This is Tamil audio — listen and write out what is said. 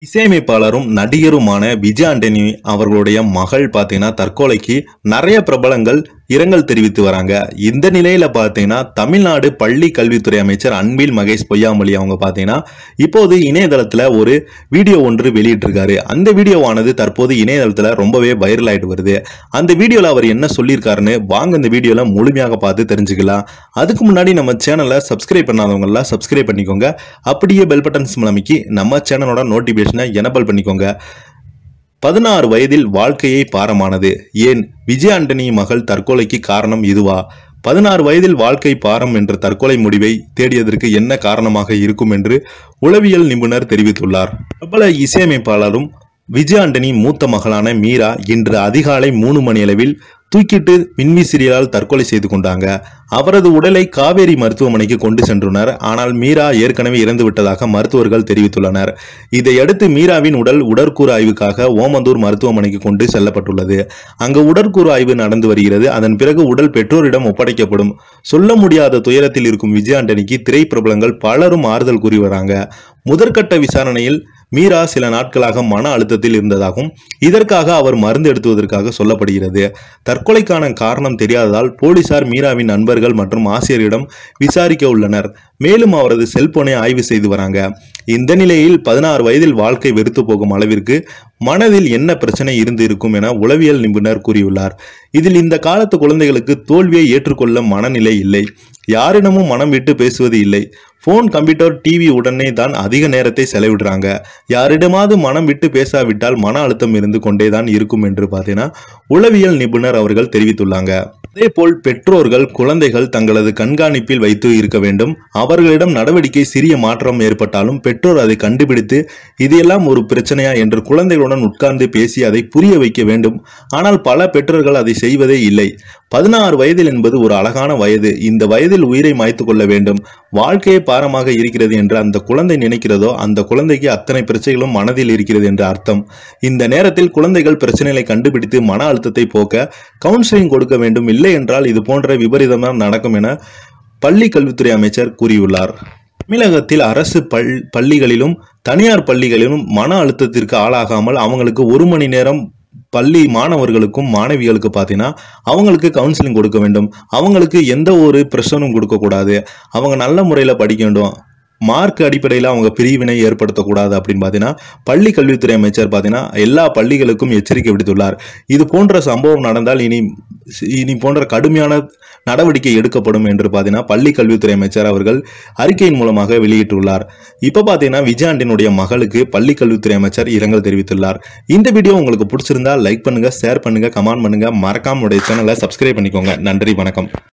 இசையமைப்பாளரும் நடிகருமான விஜய் ஆண்டனி அவர்களுடைய மகள் பார்த்தீங்கன்னா தற்கொலைக்கு நிறைய பிரபலங்கள் இரங்கல் தெரிவித்து வராங்க இந்த நிலையில பார்த்தீங்கன்னா தமிழ்நாடு பள்ளி கல்வித்துறை அமைச்சர் அன்பில் மகேஷ் பொய்யாமொழி அவங்க பார்த்தீங்கன்னா இப்போது இணையதளத்துல ஒரு வீடியோ ஒன்று வெளியிட்டிருக்காரு அந்த வீடியோவானது தற்போது இணையதளத்துல ரொம்பவே வைரல் ஆயிட்டு வருது அந்த வீடியோல அவர் என்ன சொல்லியிருக்காருன்னு வாங்க இந்த வீடியோல முழுமையாக பார்த்து தெரிஞ்சுக்கலாம் அதுக்கு முன்னாடி நம்ம சேனலை சப்ஸ்கிரைப் பண்ணாதவங்க எல்லாம் சப்ஸ்கிரைப் பண்ணிக்கோங்க அப்படியே பெல் பட்டன்ஸ் மூலமிக்கி நம்ம சேனலோட நோட்டிபிகேஷனை எனபிள் பண்ணிக்கோங்க பதினாறு வயதில் வாழ்க்கையை பாரமானது ஏன் விஜய் ஆண்டனி மகள் தற்கொலைக்கு காரணம் இதுவா பதினாறு வயதில் வாழ்க்கை பாரம் என்ற தற்கொலை முடிவை தேடியதற்கு என்ன காரணமாக இருக்கும் என்று உளவியல் நிபுணர் தெரிவித்துள்ளார் பிரபல இசையமைப்பாளரும் விஜய் ஆண்டனி மூத்த மகளான மீரா இன்று அதிகாலை மூணு மணியளவில் தூக்கிட்டு மின்விசிறியால் தற்கொலை செய்து கொண்டாங்க அவரது உடலை காவேரி மருத்துவமனைக்கு கொண்டு சென்றனர் ஆனால் மீரா ஏற்கனவே இறந்து விட்டதாக மருத்துவர்கள் தெரிவித்துள்ளனர் இதையடுத்து மீராவின் உடல் உடற்கூறு ஆய்வுக்காக ஓமந்தூர் மருத்துவமனைக்கு கொண்டு செல்லப்பட்டுள்ளது அங்கு உடற்கூறு ஆய்வு நடந்து வருகிறது அதன் பிறகு உடல் பெற்றோரிடம் ஒப்படைக்கப்படும் சொல்ல முடியாத துயரத்தில் இருக்கும் விஜய் ஆண்டனிக்கு திரைப்பிரபலங்கள் பலரும் ஆறுதல் கூறி வராங்க முதற்கட்ட விசாரணையில் மீரா சில நாட்களாக மன அழுத்தத்தில் இருந்ததாகவும் இதற்காக அவர் மருந்து எடுத்துவதற்காக சொல்லப்படுகிறது தற்கொலைக்கான காரணம் தெரியாததால் போலீசார் மீராவின் நண்பர்கள் மற்றும் ஆசிரியரிடம் விசாரிக்க உள்ளனர் மேலும் அவரது செல்போனை ஆய்வு செய்து வராங்க இந்த நிலையில் பதினாறு வயதில் வாழ்க்கை வெறுத்து போகும் அளவிற்கு மனதில் என்ன பிரச்சனை இருந்து இருக்கும் என உளவியல் நிபுணர் கூறியுள்ளார் இதில் இந்த காலத்து குழந்தைகளுக்கு தோல்வியை ஏற்றுக்கொள்ள மனநிலை இல்லை யாரிடமும் மனம் விட்டு பேசுவது இல்லை ஃபோன் கம்ப்யூட்டர் டிவி உடனே தான் அதிக நேரத்தை செலவிடுறாங்க யாரிடமாவது மனம் விட்டு பேசாவிட்டால் மன அழுத்தம் இருந்து கொண்டே தான் இருக்கும் என்று பார்த்தீங்கன்னா உளவியல் நிபுணர் அவர்கள் தெரிவித்துள்ளாங்க அதேபோல் பெற்றோர்கள் குழந்தைகள் தங்களது கண்காணிப்பில் வைத்து இருக்க வேண்டும் அவர்களிடம் நடவடிக்கை சிறிய மாற்றம் ஏற்பட்டாலும் பெற்றோர் அதை கண்டுபிடித்து இது எல்லாம் ஒரு பிரச்சனையா என்று குழந்தைகளுடன் உட்கார்ந்து பேசி அதை புரிய வைக்க வேண்டும் ஆனால் பல பெற்றோர்கள் அதை செய்வதே இல்லை பதினாறு வயதில் என்பது ஒரு அழகான வயது இந்த வயதில் உயிரை மாய்த்து கொள்ள வேண்டும் வாழ்க்கையே பாரமாக இருக்கிறது என்று அந்த குழந்தை நினைக்கிறதோ அந்த குழந்தைக்கு அத்தனை பிரச்சனைகளும் மனதில் இருக்கிறது என்று அர்த்தம் இந்த நேரத்தில் குழந்தைகள் பிரச்சனைகளை கண்டுபிடித்து மன அழுத்தத்தை போக்க கவுன்சிலிங் கொடுக்க வேண்டும் இல்லை என்றால் இது போன்ற விபரீதம் தான் நடக்கும் என பள்ளி கல்வித்துறை அமைச்சர் கூறியுள்ளார் தமிழகத்தில் அரசு பள் பள்ளிகளிலும் தனியார் பள்ளிகளிலும் மன அழுத்தத்திற்கு ஆளாகாமல் அவங்களுக்கு ஒரு மணி நேரம் பள்ளி மாணவர்களுக்கும் மாணவிகளுக்கு பார்த்தீங்கன்னா அவங்களுக்கு கவுன்சிலிங் கொடுக்க வேண்டும் அவங்களுக்கு எந்த ஒரு ப்ரெஷரும் கொடுக்கக்கூடாது அவங்க நல்ல முறையில் படிக்க வேண்டும் மார்க் அடிப்படையில் அவங்க பிரிவினை ஏற்படுத்தக்கூடாது அப்படின்னு பார்த்தீங்கன்னா பள்ளி கல்வித்துறை அமைச்சர் பார்த்தீங்கன்னா எல்லா பள்ளிகளுக்கும் எச்சரிக்கை விடுத்துள்ளார் இது போன்ற சம்பவம் நடந்தால் இனி இனி போன்ற கடுமையான நடவடிக்கை எடுக்கப்படும் என்று பார்த்தீங்கன்னா பள்ளி கல்வித்துறை அமைச்சர் அவர்கள் அறிக்கையின் மூலமாக வெளியிட்டுள்ளார் இப்போ பார்த்தீங்கன்னா விஜயாண்டினுடைய மகளுக்கு பள்ளி கல்வித்துறை அமைச்சர் இரங்கல் தெரிவித்துள்ளார் இந்த வீடியோ உங்களுக்கு பிடிச்சிருந்தா லைக் பண்ணுங்க ஷேர் பண்ணுங்க கமெண்ட் பண்ணுங்க மறக்காம உடைய சேனலை சப்ஸ்கிரைப் பண்ணிக்கோங்க நன்றி வணக்கம்